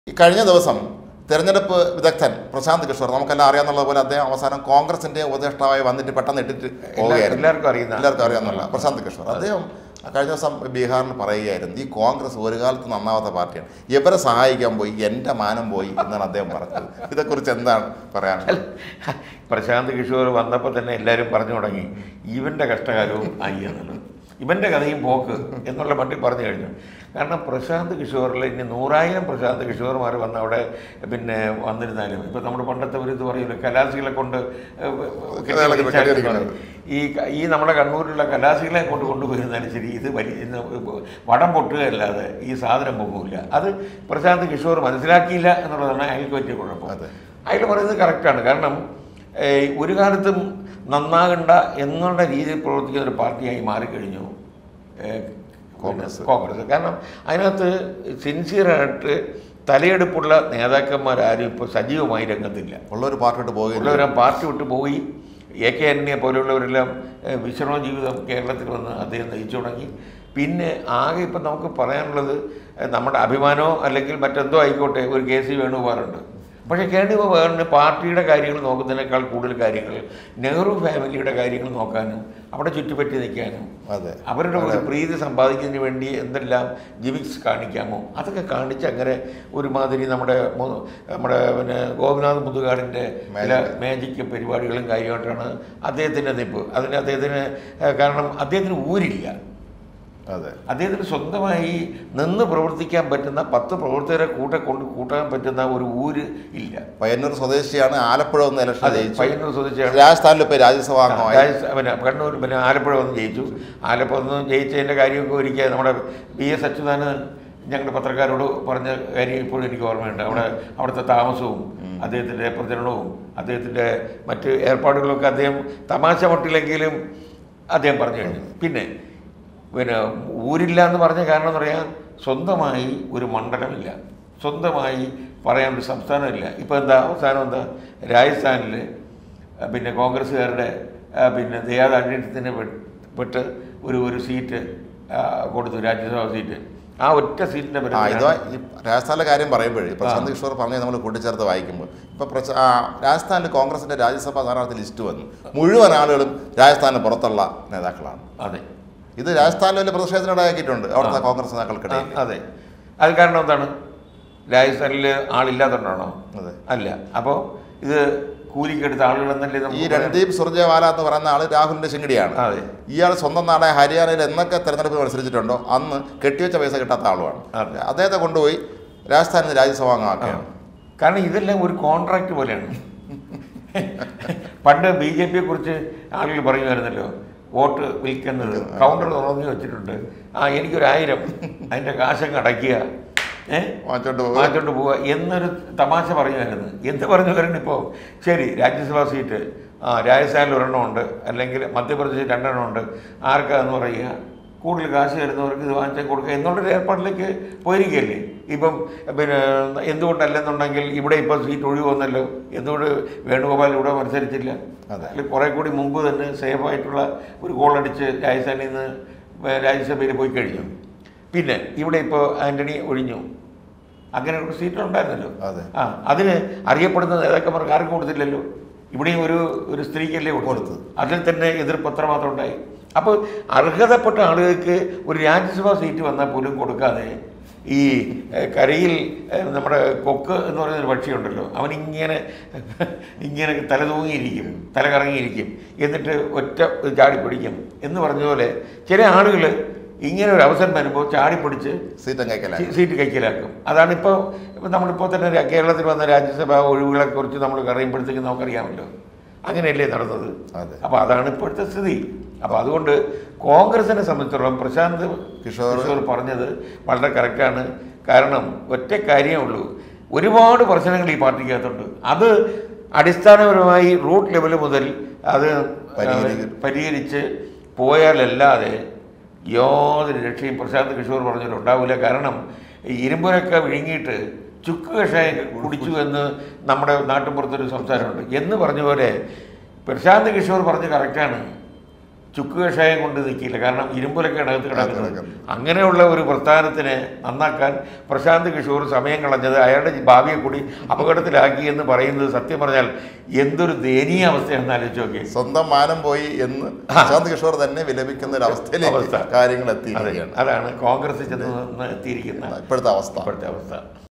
ഈ കഴിഞ്ഞ ദിവസം തെരഞ്ഞെടുപ്പ് വിദഗ്ധൻ പ്രശാന്ത് കിഷോർ നമുക്കെല്ലാം അറിയാവുന്നത് പോലെ അദ്ദേഹം അവസാനം കോൺഗ്രസിന്റെ ഉപദേഷ്ടാവായി വന്നിട്ട് പെട്ടെന്ന് ഇട്ടിട്ട് പോവുകയായിരുന്നു എല്ലാവർക്കും അറിയുന്ന എല്ലാവർക്കും അറിയാവുന്ന പ്രശാന്ത് കിഷോർ അദ്ദേഹം കഴിഞ്ഞ ദിവസം ബീഹാറിൽ പറയുകയായിരുന്നു ഈ കോൺഗ്രസ് ഒരു കാലത്ത് നന്നാവാത്ത പാർട്ടിയാണ് ഇവരെ സഹായിക്കാൻ പോയി എൻ്റെ മാനം പോയി എന്നാണ് അദ്ദേഹം പറഞ്ഞത് ഇതേക്കുറിച്ച് എന്താണ് പറയാനുള്ളത് പ്രശാന്ത് കിഷോർ വന്നപ്പോൾ തന്നെ എല്ലാവരും പറഞ്ഞു തുടങ്ങി ഇവൻ്റെ കഷ്ടകാലവും ആയി എന്നുള്ളത് ഇവൻ്റെ കഥയും പോക്ക് എന്നുള്ള മട്ടിൽ പറഞ്ഞു കഴിഞ്ഞു കാരണം പ്രശാന്ത് കിഷോറിൽ ഇനി നൂറായിരം പ്രശാന്ത് കിഷോർമാർ വന്ന് അവിടെ പിന്നെ വന്നിരുന്നാലും ഇപ്പം നമ്മുടെ പണ്ടത്തെ ഒരു ഇത് പറയില്ല കലാസികളെ കൊണ്ട് കഥകളൊക്കെ കെട്ടിയെടുക്കുന്നത്. ഈ ക- ഈ നമ്മുടെ കണ്ണൂരിലുള്ള കലാസികളെ കൊണ്ട് കൊണ്ടുപോയിരുന്നാലും ശരി ഇത് വലിയ ഇന്ന് വടം പൊട്ടുകയല്ലാതെ ഈ സാധനം പൊങ്ങില്ല അത് പ്രശാന്ത് കിഷോർ മനസ്സിലാക്കിയില്ല എന്നുള്ളതാണ് അയാൾക്ക് പറ്റിയ കുഴപ്പം അതെ. അയാൾ പറയുന്നത് കറക്റ്റാണ് കാരണം ഏഹ്, ഒരു കാലത്തും നന്നാകണ്ട എന്നുള്ള രീതിയിൽ പ്രവർത്തിക്കുന്ന ഒരു പാർട്ടിയായി മാറിക്കഴിഞ്ഞു ഏഹ്, കോൺഗ്രസ്. കോൺഗ്രസ് കാരണം അതിനകത്ത് സിൻസിയറായിട്ട് തലയെടുപ്പുള്ള നേതാക്കന്മാരാരും ഇപ്പോൾ സജീവമായി രംഗത്തില്ല ഉള്ള ഒരു പാർട്ടിയോട്ട് പോവുകയില്ല ഉള്ളവരെല്ലാം പാർട്ടി വിട്ട് പോയി എ കെ ആന്റണിയെ പോലെയുള്ളവരെല്ലാം ഏഹ്, വിശ്രമ ജീവിതം കേരളത്തിൽ വന്ന് അദ്ദേഹം നയിച്ചു തുടങ്ങി പിന്നെ ആകെ ഇപ്പം നമുക്ക് പറയാനുള്ളത് ഏഹ്, നമ്മുടെ അഭിമാനമോ അല്ലെങ്കിൽ മറ്റെന്തോ ആയിക്കോട്ടെ ഒരു കെ സി വേണുഗോപാലുണ്ട് പക്ഷേ കെ ഡി വേണു പാർട്ടിയുടെ കാര്യങ്ങൾ നോക്കുന്നതിനേക്കാൾ കൂടുതൽ കാര്യങ്ങൾ നെഹ്റു ഫാമിലിയുടെ കാര്യങ്ങൾ നോക്കാനും അവിടെ ചുറ്റുപറ്റി നിൽക്കാനും അതെ അവരുടെ ഒരു പ്രീതി സമ്പാദിക്കുന്നതിന് വേണ്ടി എന്തെല്ലാം ജിമിക്സ് കാണിക്കാമോ അതൊക്കെ കാണിച്ച് അങ്ങനെ ഒരുമാതിരി നമ്മുടെ മു- നമ്മുടെ പിന്നെ ഗോപിനാഥ് മുതുകാടിൻ്റെ ചില മാജിക് പരിപാടികളും കാര്യമായിട്ടാണ് അദ്ദേഹത്തിൻ്റെ നിപ്പ് അതിന് അദ്ദേഹത്തിന് ഏഹ്, കാരണം അദ്ദേഹത്തിന് ഊരില്ല അതെ അദ്ദേഹത്തിന് സ്വന്തമായി നിന്ന് പ്രവർത്തിക്കാൻ പറ്റുന്ന പത്ത് പ്രവർത്തകരെ കൂടെ കൊണ്ട് കൂട്ടാൻ പറ്റുന്ന ഒരു ഊര് ഇല്ല പയ്യന്നൂർ സ്വദേശിയാണ് ആലപ്പുഴ ഒന്ന് ഇലക്ഷൻ അതെ ജയിച്ചു പയ്യന്നൂർ സ്വദേശിയാണ് രാജസ്ഥാനിൽ ഇപ്പോൾ രാജ്യസഭാ അംഗമായി രാജസ്ഥ- പിന്നെ കണ്ണൂർ പിന്നെ ആലപ്പുഴ വന്ന് ജയിച്ചു ആലപ്പുഴ വന്ന് ജയിച്ചതിൻ്റെ കാര്യമൊക്കെ ഒരിക്കൽ നമ്മുടെ പി എസ് അച്യുതാനന്ദൻ ഞങ്ങളുടെ പത്രക്കാരോട് പറഞ്ഞ കാര്യം ഇപ്പോഴും എനിക്ക് ഓർമ്മയുണ്ട് അവിടെ അവിടുത്തെ താമസവും അദ്ദേഹത്തിൻ്റെ പ്രചരണവും അദ്ദേഹത്തിൻ്റെ മറ്റ് ഏർപ്പാടുകളൊക്കെ അദ്ദേഹം തമാശ മട്ടിലെങ്കിലും അദ്ദേഹം പറഞ്ഞു കഴിഞ്ഞു പിന്നെ പിന്നെ ഊരില്ല എന്ന് പറഞ്ഞ കാരണം എന്ന് പറയാൻ സ്വന്തമായി ഒരു മണ്ഡലമില്ല സ്വന്തമായി പറയാൻ ഒരു സംസ്ഥാനമില്ല ഇപ്പോൾ എന്താ അവസാനം എന്താ രാജസ്ഥാനിൽ ആ, പിന്നെ കോൺഗ്രസ്സുകാരുടെ ആ, പിന്നെ ദയാദാഠ്യത്തിന് പെട്ട് ഒരു ഒരു സീറ്റ് ആ, കൊടുത്തു രാജ്യസഭാ സീറ്റ് ആ ഒറ്റ സീറ്റിൻ്റെ ആ ഇത് ഈ രാജസ്ഥാനിലെ കാര്യം പറയുമ്പോഴേ പ്രശാന്ത് കിഷോർ പറഞ്ഞ് നമ്മൾ കൂട്ടിച്ചേർത്ത് വായിക്കുമ്പോൾ ഇപ്പൊ പ്രശ- ആ, രാജസ്ഥാനിൽ കോൺഗ്രസിന്റെ രാജ്യസഭാ സ്ഥാനാർത്ഥി ലിസ്റ്റ് വന്നു മുഴുവൻ ആളുകളും രാജസ്ഥാനിന് പുറത്തുള്ള നേതാക്കളാണ് അതെ ഇത് രാജസ്ഥാനിൽ വലിയ പ്രതിഷേധത്തിനിടയാക്കിയിട്ടുണ്ട് അവിടുത്തെ കോൺഗ്രസ് നേതാക്കൾക്കിടയിൽ ആ, അതെ അത് കാരണം എന്താണ് രാജസ്ഥാനിൽ ആളില്ലാത്തതുകൊണ്ടാണോ അതെ അല്ല അപ്പോൾ ഇത് കൂലിക്കെടുത്ത ആളുകളെന്നല്ലേ ഈ നമുക്ക് രൺദീപ് സുർജേവാല എന്ന് പറയുന്ന ആള് രാഹുലിന്റെ ശിങ്കടിയാണ് അതെ ഇയാൾ സ്വന്തം നാടായ ഹരിയാനയിൽ എന്നൊക്കെ തെരഞ്ഞെടുപ്പ് മത്സരിച്ചിട്ടുണ്ടോ അന്ന് കെട്ടിവെച്ച പൈസ കിട്ടാത്ത ആളുമാണ് അതെ. അദ്ദേഹത്തെ കൊണ്ടുപോയി രാജസ്ഥാനിൽ രാജ്യസഭാ അംഗമാക്കുകയാണ് കാരണം ഇതെല്ലാം ഒരു കോൺട്രാക്ട് പോലെയാണ് പണ്ട് ബി ജെ പിയെ കുറിച്ച് ആളുകൾ പറയുമായിരുന്നല്ലോ വോട്ട് വിൽക്കുന്നത് കൗണ്ടർ തുറന്നു വെച്ചിട്ടുണ്ട് ആ എനിക്കൊരു ആയിരം അതിൻ്റെ കാശങ്ങ് അടയ്ക്കുക ഏഹ് വാങ്ങിച്ചോണ്ട് പോകുക മാറ്റോട്ട് പോവുക എന്നൊരു തമാശ പറയുമായിരുന്നു എന്ത് പറഞ്ഞു വരണം ഇപ്പോൾ ശരി രാജ്യസഭാ സീറ്റ് ആ രാജസ്ഥാനിൽ ഒരെണ്ണമുണ്ട് അല്ലെങ്കിൽ മധ്യപ്രദേശിൽ രണ്ടെണ്ണം ഉണ്ട് ആർക്കാന്ന് പറയുക കൂടുതൽ കാശ് തരുന്നവർക്ക് ഇത് വാങ്ങിച്ചാൽ കൊടുക്കുക എന്നുള്ളൊരു ഏർപ്പാടിലേക്ക് പോയിരിക്കുകയല്ലേ ഇപ്പം പിന്നെ എന്തുകൊണ്ടല്ലെന്നുണ്ടെങ്കിൽ ഇവിടെ ഇപ്പോൾ സീറ്റ് ഒഴിവ് വന്നല്ലോ എന്തുകൊണ്ട് വേണുഗോപാൽ ഇവിടെ മത്സരിച്ചില്ല അതെ. അതിൽ കുറേ കൂടി മുമ്പ് തന്നെ സേഫായിട്ടുള്ള ഒരു ഗോൾ അടിച്ച് രാജസ്ഥാനിൽ നിന്ന് രാജ്യസഭയിൽ പോയി കഴിഞ്ഞു പിന്നെ ഇവിടെ ഇപ്പോൾ ആൻ്റണി ഒഴിഞ്ഞു അങ്ങനെ ഒരു സീറ്റ് ഉണ്ടായിരുന്നല്ലോ അതെ. ആ അതിന് അറിയപ്പെടുന്ന നേതാക്കന്മാർക്ക് ആർക്കും കൊടുത്തില്ലല്ലോ ഇവിടെയും ഒരു ഒരു സ്ത്രീക്കല്ലേ കൊടുത്തത് അതിൽ തന്നെ എതിർപ്പ് എത്രമാത്രം ഉണ്ടായി അപ്പോൾ അർഹതപ്പെട്ട ആളുകൾക്ക് ഒരു രാജ്യസഭാ സീറ്റ് വന്നാൽ പോലും കൊടുക്കാതെ ഈ ഏഹ്, കരയിൽ ഏഹ്, നമ്മുടെ കൊക്ക് എന്ന് പറയുന്ന ഒരു പക്ഷിയുണ്ടല്ലോ അവനിങ്ങനെ ഇങ്ങനെ തല തൂങ്ങിയിരിക്കും തല കറങ്ങിയിരിക്കും എന്നിട്ട് ഒറ്റ ചാടി പിടിക്കും എന്ന് പറഞ്ഞ പോലെ ചില ആളുകൾ ഇങ്ങനെ ഒരു അവസരം വരുമ്പോൾ ചാടി പിടിച്ച് സീറ്റ് അങ്ങേക്കല്ല സീ- സീറ്റ് കൈക്കലാക്കും അതാണ് ഇപ്പോൾ ഇപ്പം നമ്മളിപ്പോൾ തന്നെ രാ- കേരളത്തിൽ വന്ന രാജ്യസഭാ ഒഴിവുകളെ കുറിച്ച് നമ്മൾ പറയുമ്പോഴത്തേക്ക് നമുക്കറിയാമല്ലോ അങ്ങനെയല്ലേ നടന്നത് അതെ. അപ്പോൾ അതാണ് ഇപ്പോഴത്തെ സ്ഥിതി അപ്പോൾ അതുകൊണ്ട് കോൺഗ്രസിനെ സംബന്ധിച്ചിടത്തോളം പ്രശാന്ത് കിഷോർ കിഷോർ പറഞ്ഞത് വളരെ കറക്റ്റാണ് കാരണം ഒറ്റ കാര്യമേ ഉള്ളൂ ഒരുപാട് പ്രശ്നങ്ങൾ ഈ പാർട്ടിക്കകത്തുണ്ട് അത് അടിസ്ഥാനപരമായി റൂട്ട് ലെവൽ മുതൽ അത് പരിഹരിക്കും. പരിഹരിച്ച് പോയാലല്ലാതെ യാതൊരു രക്ഷയും പ്രശാന്ത് കിഷോർ പറഞ്ഞാൽ ഉണ്ടാവില്ല കാരണം ഈ ഇരുമ്പുരൊക്കെ വിഴുങ്ങിയിട്ട് ചുക്ക് കഷായം കുടിച്ചു എന്ന് നമ്മുടെ നാട്ടിൻപുറത്തൊരു സംസാരമുണ്ട് എന്ന് പറഞ്ഞ പോലെ പ്രശാന്ത് കിഷോർ പറഞ്ഞ് കറക്റ്റാണ് ചുക്ക് കഷായം കൊണ്ട് നിൽക്കില്ല കാരണം ഇരുമ്പുലൊക്കെ അകത്ത് കിടക്കുന്നത് കിടക്കുന്നു. അങ്ങനെയുള്ള ഒരു പ്രസ്ഥാനത്തിനെ നന്നാക്കാൻ പ്രശാന്ത് കിഷോർ സമയം കളഞ്ഞത് അയാളുടെ ഭാവിയെ കൂടി അപകടത്തിലാക്കി എന്ന് പറയുന്നത് സത്യം പറഞ്ഞാൽ എന്തൊരു ദയനീയ അവസ്ഥയാണെന്ന് ആലോചിച്ച് നോക്കി സ്വന്തം മാനം പോയി എന്ന് പ്രശാന്ത് കിഷോർ തന്നെ വിലപിക്കുന്ന ഒരു അവസ്ഥയിലേക്ക് അവസ്ഥ. കാര്യങ്ങൾ അതെ എത്തിയിരിക്കുകയാണ് അതാണ് കോൺഗ്രസ് ചെന്ന് നിന്ന് എത്തിയിരിക്കുന്ന ഇപ്പോഴത്തെ അവസ്ഥ ഇപ്പോഴത്തെ അവസ്ഥ